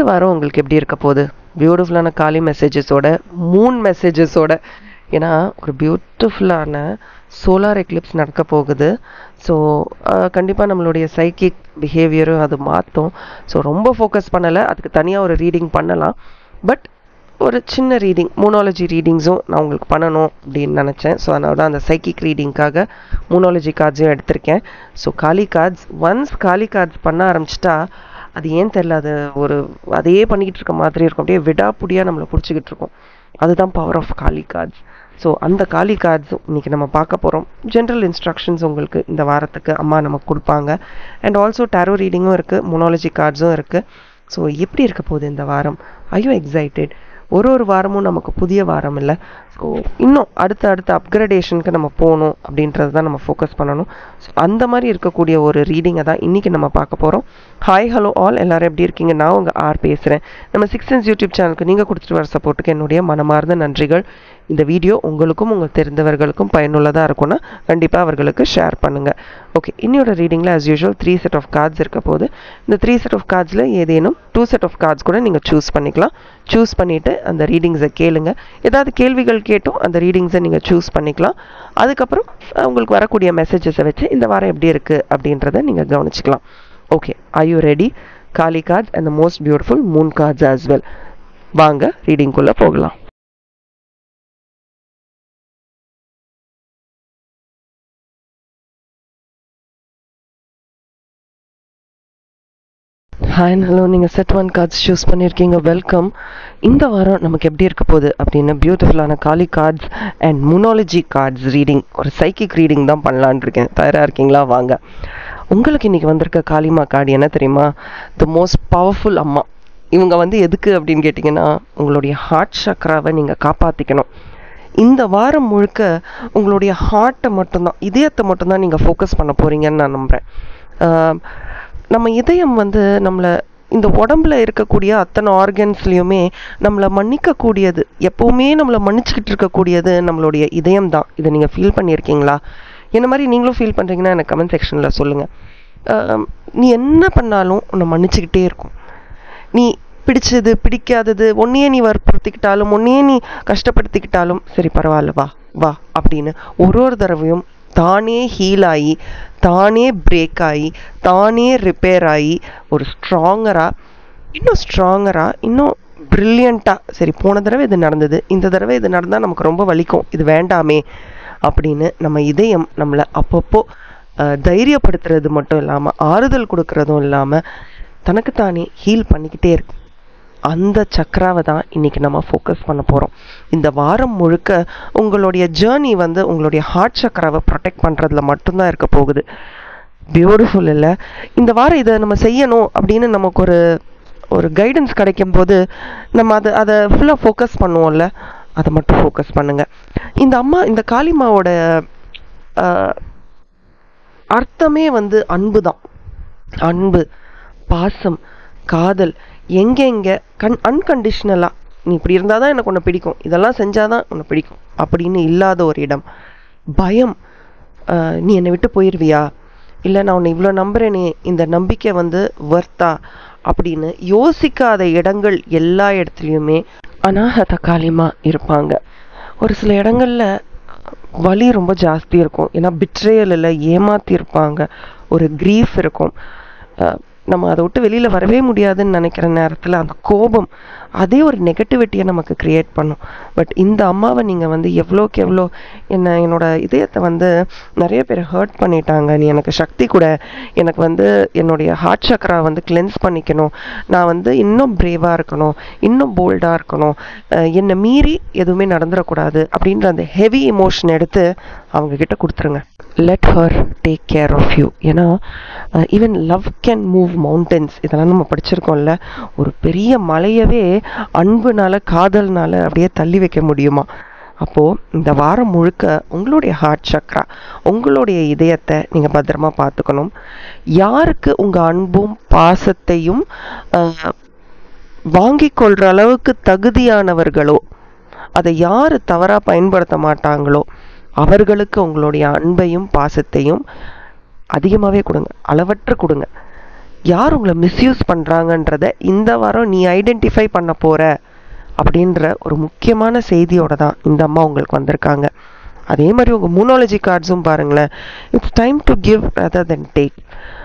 வாரம் உங்களுக்கு எப்படி இருக்க போகுது பியூட்டிஃபுல்லான காலி மெசேஜஸோட மூன் மெசேஜஸோட ஏன்னா ஒரு பியூட்டிஃபுல்லான சோலார் எக்லிப்ஸ் நடக்க போகுது ஸோ கண்டிப்பாக நம்மளுடைய சைக்கிக் பிஹேவியரும் அது மாற்றும் ஸோ ரொம்ப ஃபோக்கஸ் பண்ணலை அதுக்கு தனியாக ஒரு ரீடிங் பண்ணலாம் பட் ஒரு சின்ன ரீடிங் மூனாலஜி ரீடிங்ஸும் நான் உங்களுக்கு பண்ணணும் அப்படின்னு நினச்சேன் ஸோ அதனால தான் அந்த சைக்கிக் ரீடிங்க்காக மூனாலஜி கார்ட்ஸையும் எடுத்திருக்கேன் ஸோ காலி கார்ட்ஸ் ஒன்ஸ் காலி கார்ட்ஸ் பண்ண ஆரம்பிச்சிட்டா அது ஏன் தெரில அது ஒரு அதையே பண்ணிக்கிட்டு இருக்க மாதிரி இருக்கும் அப்படியே விடாப்புடியாக நம்மளை பிடிச்சிக்கிட்டு இருக்கும் அதுதான் power of Kali cards so அந்த காலி கார்ட்ஸும் இன்றைக்கி நம்ம பார்க்க போகிறோம் ஜென்ரல் இன்ஸ்ட்ரக்ஷன்ஸ் உங்களுக்கு இந்த வாரத்துக்கு அம்மா நமக்கு கொடுப்பாங்க அண்ட் ஆல்சோ டேரோ ரீடிங்கும் இருக்குது மொனாலஜி கார்ட்ஸும் இருக்குது ஸோ எப்படி இருக்க போகுது இந்த வாரம் ஐயோ எக்ஸைட்டட் ஒரு ஒரு வாரமும் நமக்கு புதிய வாரம் இல்லை ஸோ இன்னும் அடுத்த அடுத்த அப்கிரடேஷனுக்கு நம்ம போகணும் அப்படின்றது தான் நம்ம ஃபோக்கஸ் பண்ணணும் ஸோ அந்த மாதிரி இருக்கக்கூடிய ஒரு ரீடிங்கை தான் இன்றைக்கி நம்ம பார்க்க போகிறோம் ஹாய் ஹலோ ஆல் எல்லாரும் எப்படி இருக்கீங்க நான் உங்கள் ஆர் பேசுகிறேன் நம்ம சிக்ஸ் சென்ஸ் யூடியூப் சேனலுக்கு நீங்கள் கொடுத்துட்டு வர சப்போர்ட்டுக்கு என்னுடைய மனமார்ந்த நன்றிகள் இந்த வீடியோ உங்களுக்கும் உங்கள் தெரிந்தவர்களுக்கும் பயனுள்ளதாக இருக்கும்னா கண்டிப்பாக அவர்களுக்கு ஷேர் பண்ணுங்கள் ஓகே இன்னையோட ரீடிங்கில் as usual three set of cards இருக்க போது இந்த த்ரீ செட் ஆஃப் கார்ட்ஸில் ஏதேனும் டூ செட் ஆஃப் கார்ட்ஸ் கூட நீங்கள் சூஸ் பண்ணிக்கலாம் சூஸ் பண்ணிவிட்டு அந்த ரீடிங்ஸை கேளுங்க ஏதாவது கேள்விகள் கேட்டும் அந்த ரீடிங்ஸை நீங்கள் சூஸ் பண்ணிக்கலாம் அதுக்கப்புறம் உங்களுக்கு வரக்கூடிய மெசேஜஸை வச்சு இந்த வாரம் எப்படி இருக்குது அப்படின்றத நீங்கள் கவனிச்சிக்கலாம் okay I you ready Kali cards and the most beautiful moon cards as well வாங்க ரீடிங்குள்ளே போகலாம் ஹாய் ஹலோ நீங்கள் செட் ஒன் கார்ட்ஸ் சூஸ் பண்ணியிருக்கீங்க வெல்கம் இந்த வாரம் நமக்கு எப்படி இருக்க போகுது அப்படின்னு பியூட்டிஃபுல்லான Kali cards and moonology cards reading ஒரு சைக்கிக் ரீடிங் தான் பண்ணலான் இருக்கேன் தயாராக இருக்கீங்களா வாங்க உங்களுக்கு இன்றைக்கி வந்திருக்க காளிமா கார்டு என்ன தெரியுமா த மோஸ்ட் பவர்ஃபுல் அம்மா இவங்க வந்து எதுக்கு அப்படின்னு கேட்டிங்கன்னா உங்களுடைய ஹார்ட் சக்கராவை நீங்கள் காப்பாற்றிக்கணும் இந்த வாரம் முழுக்க உங்களுடைய ஹார்ட்டை மட்டும்தான் இதயத்தை மட்டும்தான் நீங்கள் ஃபோக்கஸ் பண்ண போகிறீங்கன்னு நான் நம்புகிறேன் நம்ம இதயம் வந்து நம்மளை இந்த உடம்புல இருக்கக்கூடிய அத்தனை ஆர்கன்ஸ்லேயுமே நம்மளை மன்னிக்கக்கூடியது எப்போவுமே நம்மளை மன்னிச்சுக்கிட்டு இருக்கக்கூடியது நம்மளுடைய இதயம் தான் இதை நீங்கள் ஃபீல் பண்ணியிருக்கீங்களா என்ன மாதிரி நீங்களும் ஃபீல் பண்ணுறீங்கன்னா எனக்கு கமெண்ட் செக்ஷனில் சொல்லுங்கள் நீ என்ன பண்ணாலும் உன்னை மன்னிச்சுக்கிட்டே இருக்கும் நீ பிடிச்சது பிடிக்காதது ஒன்னையே நீ வற்புறுத்திக்கிட்டாலும் ஒன்னையே நீ கஷ்டப்படுத்திக்கிட்டாலும் சரி பரவாயில்ல வா வா அப்படின்னு ஒரு ஒரு தடவையும் தானே ஹீல் ஆகி தானே பிரேக் ஆகி தானே ரிப்பேர் ஆகி ஒரு ஸ்ட்ராங்கராக இன்னும் ஸ்ட்ராங்கராக இன்னும் ப்ரில்லியண்ட்டாக சரி போன தடவை இது நடந்தது இந்த தடவை இது நடந்தால் நமக்கு ரொம்ப வலிக்கும் இது வேண்டாமே அப்படின்னு நம்ம இதயம் நம்மளை அப்பப்போ தைரியப்படுத்துறது மட்டும் இல்லாமல் ஆறுதல் கொடுக்கறதும் இல்லாமல் தனக்குத்தானே ஹீல் பண்ணிக்கிட்டே இருக்கு அந்த சக்கராவை தான் இன்றைக்கி நம்ம ஃபோக்கஸ் பண்ண போகிறோம் இந்த வாரம் முழுக்க உங்களுடைய ஜேர்னி வந்து உங்களுடைய ஹார்ட் சக்கராவை ப்ரொடெக்ட் பண்ணுறதுல மட்டும்தான் இருக்க போகுது பியூட்டிஃபுல் இல்லை இந்த வாரம் இதை நம்ம செய்யணும் அப்படின்னு நமக்கு ஒரு ஒரு கைடன்ஸ் கிடைக்கும் போது நம்ம அதை அதை ஃபுல்லாக ஃபோக்கஸ் பண்ணுவோம்ல அதை மட்டும் ஃபோக்கஸ் பண்ணுங்கள் இந்த அம்மா இந்த காளிமாவோட அர்த்தமே வந்து அன்பு தான் அன்பு பாசம் காதல் எங்கெங்கே கண் அன்கண்டிஷ்னலாக நீ இப்படி இருந்தால் தான் எனக்கு உன்னை பிடிக்கும் இதெல்லாம் செஞ்சால் தான் உன்னை பிடிக்கும் அப்படின்னு இல்லாத ஒரு இடம் பயம் நீ என்னை விட்டு போயிடுவியா இல்லை நான் உன்னை இவ்வளோ நம்புகிறேனே இந்த நம்பிக்கை வந்து வர்த்தா அப்படின்னு யோசிக்காத இடங்கள் எல்லா இடத்துலையுமே அனாகத காலியமாக இருப்பாங்க ஒரு சில இடங்களில் வலி ரொம்ப ஜாஸ்தி இருக்கும் ஏன்னா பிட்ரேயலில் ஏமாத்திருப்பாங்க ஒரு க்ரீஃப் இருக்கும் நம்ம அதை விட்டு வெளியில் வரவே முடியாதுன்னு நினைக்கிற நேரத்தில் அந்த கோபம் அதே ஒரு நெகட்டிவிட்டியை நமக்கு க்ரியேட் பண்ணும் பட் இந்த அம்மாவை நீங்கள் வந்து எவ்வளோக்கு எவ்வளோ என்ன என்னோட இதயத்தை வந்து நிறைய பேர் ஹர்ட் பண்ணிட்டாங்க நீ எனக்கு சக்தி கூட எனக்கு வந்து என்னுடைய ஹார்ட் சக்கரா வந்து கிளென்ஸ் பண்ணிக்கணும் நான் வந்து இன்னும் பிரேவாக இருக்கணும் இன்னும் போல்டாக இருக்கணும் என்னை மீறி எதுவுமே நடந்துடக்கூடாது அப்படின்ற அந்த ஹெவி இமோஷன் எடுத்து அவங்க கிட்ட கொடுத்துருங்க let her take care of you ஏன்னா even love can move mountains இதெல்லாம் நம்ம படிச்சிருக்கோம்ல ஒரு பெரிய மலையவே அன்புனால காதல்னால அப்படியே தள்ளி வைக்க முடியுமா அப்போது இந்த வாரம் முழுக்க உங்களுடைய ஹார்ட் சக்ரா உங்களுடைய இதயத்தை நீங்கள் பத்திரமா பார்த்துக்கணும் யாருக்கு உங்கள் அன்பும் பாசத்தையும் வாங்கி கொள்கிற அளவுக்கு தகுதியானவர்களோ அதை யார் தவறாக பயன்படுத்த மாட்டாங்களோ அவர்களுக்கு உங்களுடைய அன்பையும் பாசத்தையும் அதிகமாகவே கொடுங்க அளவற்ற கொடுங்க யார் உங்களை மிஸ்யூஸ் பண்ணுறாங்கன்றத இந்த வாரம் நீ ஐடென்டிஃபை பண்ண போகிற அப்படின்ற ஒரு முக்கியமான செய்தியோட தான் இந்த அம்மா உங்களுக்கு வந்திருக்காங்க அதே மாதிரி உங்கள் மூனாலஜி கார்ட்ஸும் பாருங்களேன் it's time to give rather than take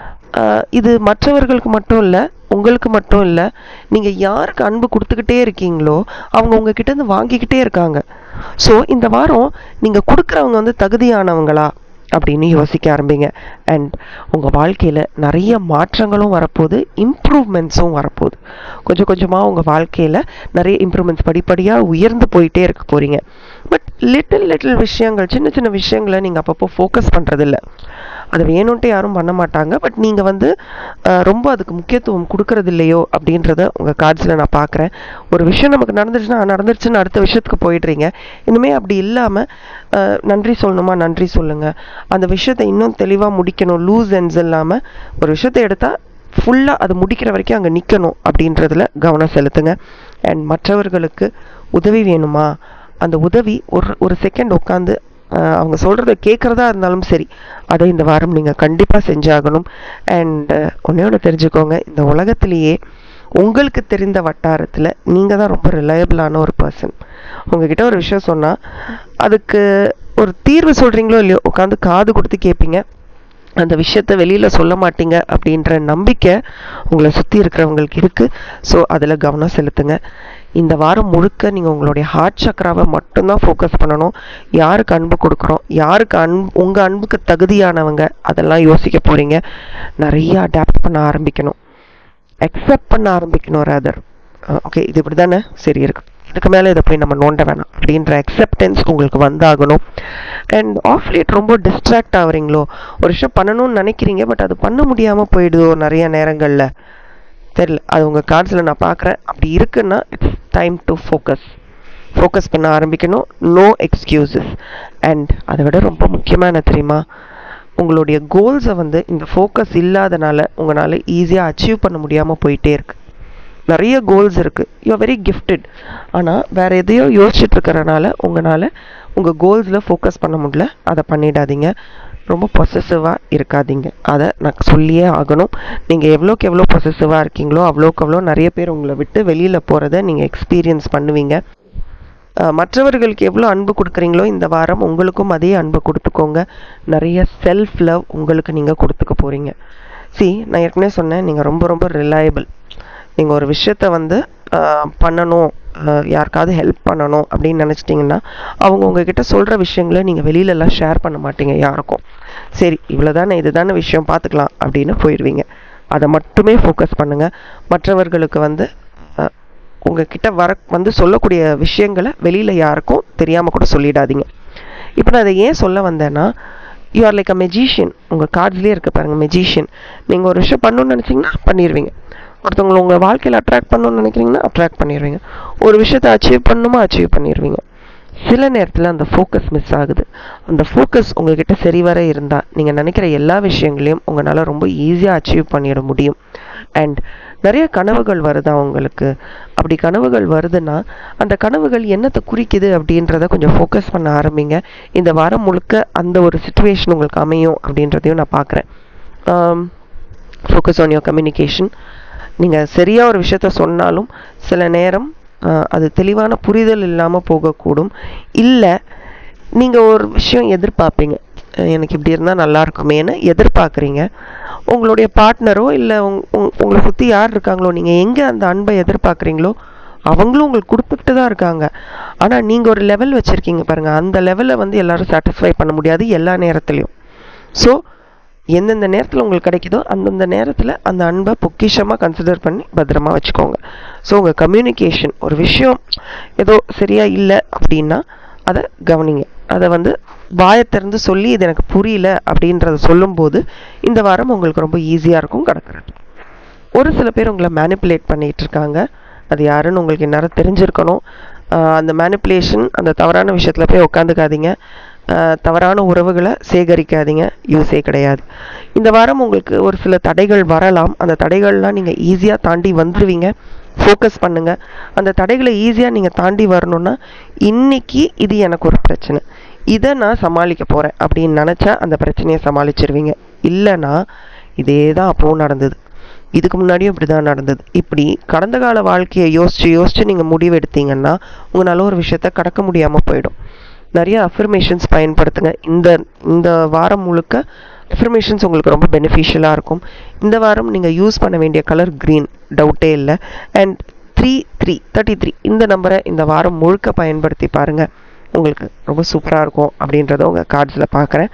இது மற்றவர்களுக்கு மட்டும் இல்லை உங்களுக்கு மட்டும் இல்லை நீங்கள் யாருக்கு அன்பு கொடுத்துக்கிட்டே இருக்கீங்களோ அவங்க உங்ககிட்ட இருந்து வாங்கிக்கிட்டே இருக்காங்க ஸோ இந்த வாரம் நீங்கள் கொடுக்குறவங்க வந்து தகுதியானவங்களா அப்படின்னு யோசிக்க ஆரம்பிங்க அண்ட் உங்கள் வாழ்க்கையில் நிறைய மாற்றங்களும் வரப்போகுது இம்ப்ரூவ்மெண்ட்ஸும் வரப்போகுது கொஞ்சம் கொஞ்சமாக உங்கள் வாழ்க்கையில் நிறைய இம்ப்ரூவ்மெண்ட்ஸ் படிப்படியாக உயர்ந்து போயிட்டே இருக்க போகிறீங்க பட் லிட்டில் லிட்டில் விஷயங்கள் சின்ன சின்ன விஷயங்களை நீங்கள் அப்பப்போ ஃபோக்கஸ் பண்ணுறதில்ல அது வேணும்ன்ட்டு யாரும் பண்ண மாட்டாங்க பட் நீங்கள் வந்து அஹ், ரொம்ப அதுக்கு முக்கியத்துவம் கொடுக்கறது இல்லையோ அப்படின்றத உங்கள் கார்ட்ஸில் நான் பார்க்குறேன் ஒரு விஷயம் நமக்கு நடந்துருச்சுன்னா "ஆ, நடந்துருச்சுன்னு அடுத்த விஷயத்துக்கு போயிடுறீங்க இனிமேல் அப்படி இல்லாமல் நன்றி சொல்லணுமா நன்றி சொல்லுங்கள் அந்த விஷயத்தை இன்னும் தெளிவாக முடிக்கணும் லூஸ் எண்ட்ஸ் இல்லாமல் ஒரு விஷயத்தை எடுத்தால் ஃபுல்லாக அது முடிக்கிற வரைக்கும் அங்கே நிற்கணும் அப்படின்றதுல கவனம் செலுத்துங்க அண்ட் மற்றவர்களுக்கு உதவி வேணுமா அந்த உதவி ஒரு ஒரு செகண்ட் உட்காந்து அவங்க சொல்கிறத கேட்குறதா இருந்தாலும் சரி அதை இந்த வாரம் நீங்கள் கண்டிப்பாக செஞ்சாகணும் அண்ட் ஒன்றே ஒன்று தெரிஞ்சுக்கோங்க இந்த உலகத்திலேயே உங்களுக்கு தெரிந்த வட்டாரத்தில் நீங்கள் தான் ரொம்ப ரிலையபிளான ஒரு பர்சன் உங்ககிட்ட ஒரு விஷயம் சொன்னால் அதுக்கு ஒரு தீர்வு சொல்கிறீங்களோ இல்லையோ உட்காந்து காது கொடுத்து கேட்பீங்க அந்த விஷயத்த வெளியில் சொல்ல மாட்டீங்க அப்படின்ற நம்பிக்கை உங்களை சுற்றி இருக்கிறவங்களுக்கு இருக்குது ஸோ அதில் கவனம் செலுத்துங்க இந்த வாரம் முழுக்க நீங்கள் உங்களுடைய ஹார்ட் சக்கராவை மட்டும்தான் ஃபோக்கஸ் பண்ணணும் யாருக்கு அன்பு கொடுக்குறோம் யாருக்கு அன்பு உங்கள் அன்புக்கு தகுதியானவங்க அதெல்லாம் யோசிக்க போகிறீங்க நிறைய அடாப்ட் பண்ண ஆரம்பிக்கணும் அக்செப்ட் பண்ண ஆரம்பிக்கணும் ரேதர் ஓகே இது இப்படி தானே சரி இருக்கு இதுக்கு மேலே இதை போய் நம்ம நோண்ட வேணாம் அப்படின்ற அக்செப்டன்ஸ் உங்களுக்கு வந்தாகணும் அண்ட் ஆஃப் லேட் ரொம்ப டிஸ்ட்ராக்ட் ஆகுறீங்களோ ஒரு விஷயம் பண்ணணும்னு நினைக்கிறீங்க பட் அது பண்ண முடியாமல் போயிடுதோ நிறைய நேரங்களில் தெரியல அது உங்கள் கார்ட்ஸில் நான் பார்க்குறேன் அப்படி இருக்குன்னா it's time to focus focus பண்ண ஆரம்பிக்கணும் நோ எக்ஸ்கியூசஸ் அண்ட் அதை விட ரொம்ப முக்கியமாக என்ன தெரியுமா உங்களுடைய கோல்ஸை வந்து இந்த ஃபோக்கஸ் இல்லாதனால உங்களால் ஈஸியாக அச்சீவ் பண்ண முடியாமல் போயிட்டே இருக்கு நிறைய கோல்ஸ் இருக்குது யூ வெரி கிஃப்டட் ஆனால் வேறு எதையோ யோசிச்சுட்டு இருக்கிறனால உங்களால் உங்கள் கோல்ஸில் ஃபோக்கஸ் பண்ண முடியல அதை பண்ணிடாதீங்க ரொம்ப பொசசிவாக இருக்காதீங்க அதை நான் சொல்லியே ஆகணும் நீங்கள் எவ்வளோக்கு எவ்வளோ பொசசிவாக இருக்கீங்களோ அவ்வளோக்கு அவ்வளோ நிறைய பேர் உங்களை விட்டு வெளியில் போகிறத நீங்கள் எக்ஸ்பீரியன்ஸ் பண்ணுவீங்க அஹ் மற்றவர்களுக்கு எவ்வளோ அன்பு கொடுக்குறீங்களோ இந்த வாரம் உங்களுக்கும் அதே அன்பு கொடுத்துக்கோங்க நிறைய செல்ஃப் லவ் உங்களுக்கு நீங்கள் கொடுத்துக்க போகிறீங்க சி நான் ஏற்கனவே சொன்னேன் நீங்கள் ரொம்ப ரொம்ப ரிலையபிள் நீங்கள் ஒரு விஷயத்த வந்து அஹ், பண்ணணும் அஹ், யாருக்காவது ஹெல்ப் பண்ணணும் அப்படின்னு நினச்சிட்டிங்கன்னா அவங்க உங்ககிட்ட சொல்கிற விஷயங்களை நீங்கள் வெளியிலலாம் ஷேர் பண்ண மாட்டீங்க யாருக்கும் சரி இவ்வளோதானே இதுதானே விஷயம் பார்த்துக்கலாம் அப்படின்னு போயிடுவீங்க அதை மட்டுமே ஃபோக்கஸ் பண்ணுங்கள் மற்றவர்களுக்கு வந்து அஹ், உங்ககிட்ட வர வந்து சொல்லக்கூடிய விஷயங்களை வெளியில் யாருக்கும் தெரியாமல் கூட சொல்லிடாதீங்க இப்போ நான் அதை ஏன் சொல்ல வந்தேன்னா you are like a magician உங்கள் கார்ட்ஸ்லேயே இருக்க பாருங்க மெஜிஷியன் நீங்கள் ஒரு விஷயம் பண்ணணும்னு நினச்சிங்கன்னா பண்ணிடுவீங்க ஒருத்தவங்களை உங்கள் வாழ்க்கையில் அட்ராக்ட் பண்ணணும்னு நினைக்கிறீங்கன்னா அட்ராக்ட் பண்ணிடுவீங்க ஒரு விஷயத்தை அச்சீவ் பண்ணணுமா அச்சீவ் பண்ணிடுவீங்க சில நேரத்தில் அந்த ஃபோக்கஸ் மிஸ் ஆகுது அந்த ஃபோக்கஸ் உங்ககிட்ட சரிவர இருந்தால் நீங்கள் நினைக்கிற எல்லா விஷயங்களையும் உங்களால் ரொம்ப ஈஸியாக அச்சீவ் பண்ணிட முடியும் அண்ட் நிறைய கனவுகள் வருதா உங்களுக்கு அப்படி கனவுகள் வருதுன்னா அந்த கனவுகள் என்னத்தை குறிக்குது அப்படின்றத கொஞ்சம் ஃபோக்கஸ் பண்ண ஆரம்பிங்க இந்த வாரம் முழுக்க அந்த ஒரு சுச்சுவேஷன் உங்களுக்கு அமையும் அப்படின்றதையும் நான் பார்க்குறேன் ஃபோக்கஸ் ஆன் யோர் கம்யூனிகேஷன் நீங்கள் சரியாக ஒரு விஷயத்த சொன்னாலும் சில நேரம் ஆஹ், அது தெளிவான புரிதல் இல்லாமல் போகக்கூடும் இல்லை நீங்கள் ஒரு விஷயம் எதிர்பார்ப்பீங்க அஹ், எனக்கு இப்படி இருந்தால் நல்லா இருக்குமேன்னு எதிர்பார்க்குறீங்க உங்களுடைய பார்ட்னரோ இல்லை உங் உங்- உங்களை சுற்றி யார் இருக்காங்களோ நீங்கள் எங்கே அந்த அன்பை எதிர்பார்க்குறீங்களோ அவங்களும் உங்களுக்கு கொடுத்துட்டு தான் இருக்காங்க ஆனால் நீங்கள் ஒரு லெவல் வச்சுருக்கீங்க பாருங்கள் அந்த லெவலை வந்து எல்லாரும் சாட்டிஸ்ஃபை பண்ண முடியாது எல்லா நேரத்துலையும் ஸோ எந்தெந்த நேரத்தில் உங்களுக்கு கிடைக்குதோ அந்தந்த நேரத்தில் அந்த அன்பை பொக்கிஷமாக கன்சிடர் பண்ணி பத்திரமா வச்சுக்கோங்க ஸோ உங்கள் கம்யூனிகேஷன் ஒரு விஷயம் ஏதோ சரியா இல்லை அப்படின்னா அதை கவனிங்க அதை வந்து வாயை திறந்து சொல்லி இது எனக்கு புரியல அப்படின்றத சொல்லும்போது இந்த வாரம் உங்களுக்கு ரொம்ப ஈஸியாக இருக்கும் கிடக்கிறது ஒரு சில பேர் உங்களை மேனிப்புலேட் பண்ணிட்டு இருக்காங்க அது யாருன்னு உங்களுக்கு இந்நேரம் தெரிஞ்சிருக்கணும் ஆஹ் அந்த மேனிப்புலேஷன் அந்த தவறான விஷயத்தில் போய் உட்காந்துக்காதீங்க ஆஹ் தவறான உறவுகளை சேகரிக்காதீங்க யூஸே கிடையாது இந்த வாரம் உங்களுக்கு ஒரு சில தடைகள் வரலாம் அந்த தடைகள்லாம் நீங்கள் ஈஸியாக தாண்டி வந்துடுவீங்க ஃபோக்கஸ் பண்ணுங்க அந்த தடைகளை ஈஸியாக நீங்கள் தாண்டி வரணும்னா இன்னைக்கு இது எனக்கு ஒரு பிரச்சனை இதை நான் சமாளிக்க போகிறேன் அப்படின்னு நினச்சா அந்த பிரச்சனையை சமாளிச்சிருவீங்க இல்லைன்னா இதே தான் அப்பவும் நடந்தது இதுக்கு முன்னாடியும் இப்படி தான் நடந்தது இப்படி கடந்த கால வாழ்க்கையை யோசிச்சு யோசிச்சு நீங்கள் முடிவு எடுத்தீங்கன்னா உங்களால் ஒரு விஷயத்த கடக்க முடியாமல் போயிடும் நிறைய அஃபர்மேஷன்ஸ் பயன்படுத்துங்க இந்த இந்த வாரம் முழுக்க அஃபர்மேஷன்ஸ் உங்களுக்கு ரொம்ப பெனிஃபிஷியலாக இருக்கும் இந்த வாரம் நீங்கள் யூஸ் பண்ண வேண்டிய கலர் க்ரீன் டவுட்டே இல்லை and three three thirty three இந்த நம்பரை இந்த வாரம் முழுக்க பயன்படுத்தி பாருங்கள் உங்களுக்கு ரொம்ப சூப்பராக இருக்கும் அப்படின்றத உங்கள் கார்ட்ஸில் பார்க்குறேன்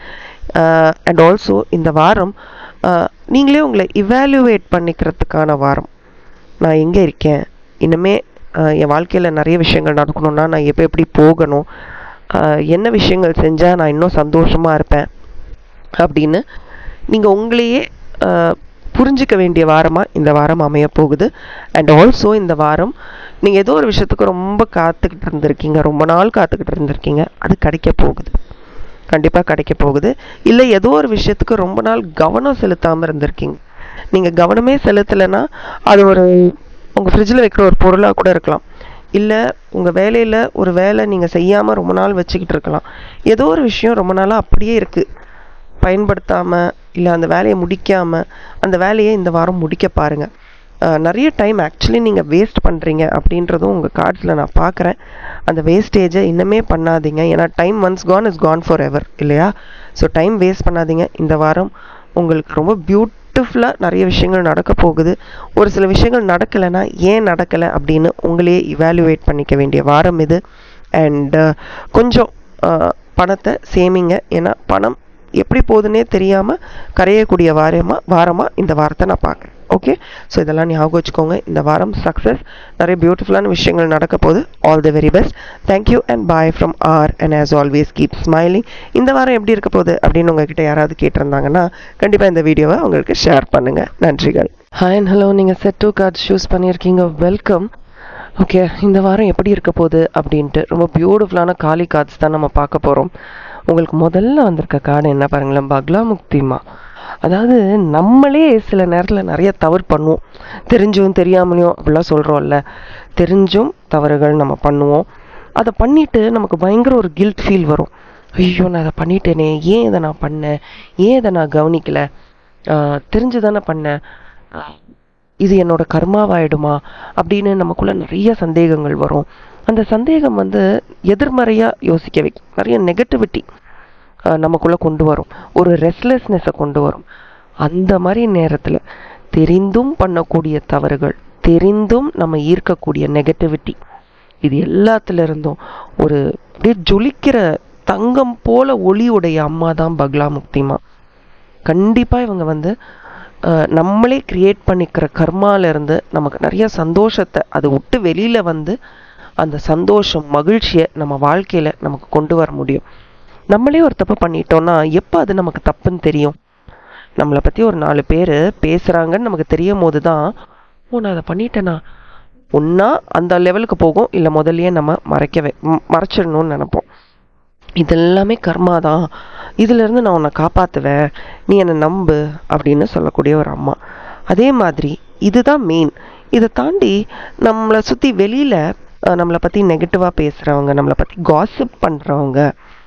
அண்ட் ஆல்சோ இந்த வாரம் ஆஹ், நீங்களே உங்களை இவாலுவேட் பண்ணிக்கிறதுக்கான வாரம் நான் எங்கே இருக்கேன் இனிமே ஆஹ், என் வாழ்க்கையில் நிறைய விஷயங்கள் நடக்கணும்னா நான் எப்போ எப்படி போகணும் ஆஹ், என்ன விஷயங்கள் செஞ்சால் நான் இன்னும் சந்தோஷமாக இருப்பேன் அப்படின்னு நீங்கள் உங்களையே ஆஹ், புரிஞ்சிக்க வேண்டிய வாரமாக இந்த வாரம் அமைய போகுது அண்ட் ஆல்சோ இந்த வாரம் நீங்கள் ஏதோ ஒரு விஷயத்துக்கு ரொம்ப காத்துக்கிட்டு இருந்திருக்கீங்க ரொம்ப நாள் காத்துக்கிட்டு இருந்திருக்கீங்க அது கிடைக்க போகுது கண்டிப்பாக கிடைக்க போகுது இல்லை ஏதோ ஒரு விஷயத்துக்கு ரொம்ப நாள் கவனம் செலுத்தாமல் இருந்திருக்கீங்க நீங்கள் கவனமே செலுத்தலைன்னா அது ஒரு உங்கள் ஃப்ரிட்ஜில் வைக்கிற ஒரு பொருளாக கூட இருக்கலாம் இல்லை உங்கள் வேலையில் ஒரு வேலை நீங்கள் செய்யாமல் ரொம்ப நாள் வச்சுக்கிட்டு இருக்கலாம் ஏதோ ஒரு விஷயம் ரொம்ப நாளாக அப்படியே இருக்குது பயன்படுத்தாமல் இல்லை அந்த வேலையை முடிக்காமல் அந்த வேலையை இந்த வாரம் முடிக்க பாருங்கள் நிறைய டைம் ஆக்சுவலி நீங்கள் வேஸ்ட் பண்ணுறீங்க அப்படின்றதும் உங்கள் கார்ட்ஸில் நான் பார்க்குறேன் அந்த வேஸ்டேஜை இன்னுமே பண்ணாதீங்க ஏன்னா time once gone is gone forever இல்லையா ஸோ டைம் வேஸ்ட் பண்ணாதீங்க இந்த வாரம் உங்களுக்கு ரொம்ப பியூட்டிஃபுல்லாக நிறைய விஷயங்கள் நடக்க போகுது ஒரு சில விஷயங்கள் நடக்கலைன்னா ஏன் நடக்கலை அப்படின்னு உங்களையே இவாலுவேட் பண்ணிக்க வேண்டிய வாரம் இது அண்ட் கொஞ்சம் அஹ், பணத்தை சேமிங்க ஏன்னா பணம் எப்படி போகுதுன்னே தெரியாமல் கரையக்கூடிய வாரமாக வாரமாக இந்த வாரத்தை நான் பார்க்குறேன் ஓகே ஸோ இதெல்லாம் ஞாபகம் வச்சுக்கோங்க இந்த வாரம் சக்ஸஸ் நிறைய பியூட்டிஃபுல்லான விஷயங்கள் நடக்க போகுது all the very best thank you and bye from R and as always keep smiling இந்த வாரம் எப்படி இருக்க போகுது அப்படின்னு உங்ககிட்ட யாராவது கேட்டிருந்தாங்கன்னா கண்டிப்பாக இந்த வீடியோவை உங்களுக்கு ஷேர் பண்ணுங்கள் நன்றிகள் ஹாய் அண்ட் ஹலோ நீங்கள் செட் டூ கார்ட்ஸ் சூஸ் பண்ணியிருக்கீங்க வெல்கம் ஓகே இந்த வாரம் எப்படி இருக்க போகுது அப்படின்ட்டு ரொம்ப பியூட்டிஃபுல்லான காலி கார்ட்ஸ் தான் நம்ம பார்க்க போகிறோம் உங்களுக்கு முதல்ல வந்திருக்க கார்டு என்ன பாருங்களேன் பக்லா முக்திமா அதாவது நம்மளே சில நேரத்தில் நிறைய தவறு பண்ணுவோம் தெரிஞ்சும் தெரியாமலையும் அப்படிலாம் சொல்கிறோம்ல தெரிஞ்சும் தவறுகள் நம்ம பண்ணுவோம் அதை பண்ணிட்டு நமக்கு பயங்கர ஒரு கில்ட் ஃபீல் வரும் ஐயோ நான் அதை பண்ணிட்டேனே ஏன் இதை நான் பண்ணேன் ஏன் இதை நான் கவனிக்கல ஆஹ் தெரிஞ்சு தானே பண்ணேன் ஆஹ் இது என்னோட கர்மாவாயிடுமா அப்படின்னு நமக்குள்ள நிறைய சந்தேகங்கள் வரும் அந்த சந்தேகம் வந்து எதிர்மறையாக யோசிக்க வைக்கும் நிறைய நெகட்டிவிட்டி நமக்குள்ள கொண்டு வரும் ஒரு ரெஸ்ட்லெஸ்னஸை கொண்டு வரும் அந்த மாதிரி நேரத்தில் தெரிந்தும் பண்ணக்கூடிய தவறுகள் தெரிந்தும் நம்ம ஈர்க்கக்கூடிய நெகட்டிவிட்டி இது எல்லாத்துல இருந்தும் ஒரு அப்படியே ஜொலிக்கிற தங்கம் போல ஒளியுடைய அம்மா தான் பக்லா முக்திமா கண்டிப்பா இவங்க வந்து அஹ், நம்மளே கிரியேட் பண்ணிக்கிற கர்மால இருந்து நமக்கு நிறைய சந்தோஷத்தை அதை விட்டு வெளியில வந்து அந்த சந்தோஷம் மகிழ்ச்சியை நம்ம வாழ்க்கையில நமக்கு கொண்டு வர முடியும் நம்மளே ஒரு தப்பு பண்ணிட்டோம்னா எப்போ அது நமக்கு தப்புன்னு தெரியும் நம்மளை பத்தி ஒரு நாலு பேர் பேசுறாங்கன்னு நமக்கு தெரியும் போது தான் ஓ நான் அதை பண்ணிட்டேனா ஒன்றா அந்த லெவலுக்கு போகும் இல்லை முதல்லயே நம்ம மறைக்கவே ம், மறைச்சிடணும்னு நினைப்போம் இதெல்லாமே கர்மா தான் இதிலிருந்து நான் உன்னை காப்பாற்றுவேன் நீ என்னை நம்பு அப்படின்னு சொல்லக்கூடிய ஒரு அம்மா அதே மாதிரி இதுதான் மெயின் இதை தாண்டி நம்மளை சுற்றி வெளியில் நம்மளை பற்றி நெகட்டிவாக பேசுகிறவங்க நம்மளை பற்றி காசிப் பண்ணுறவங்க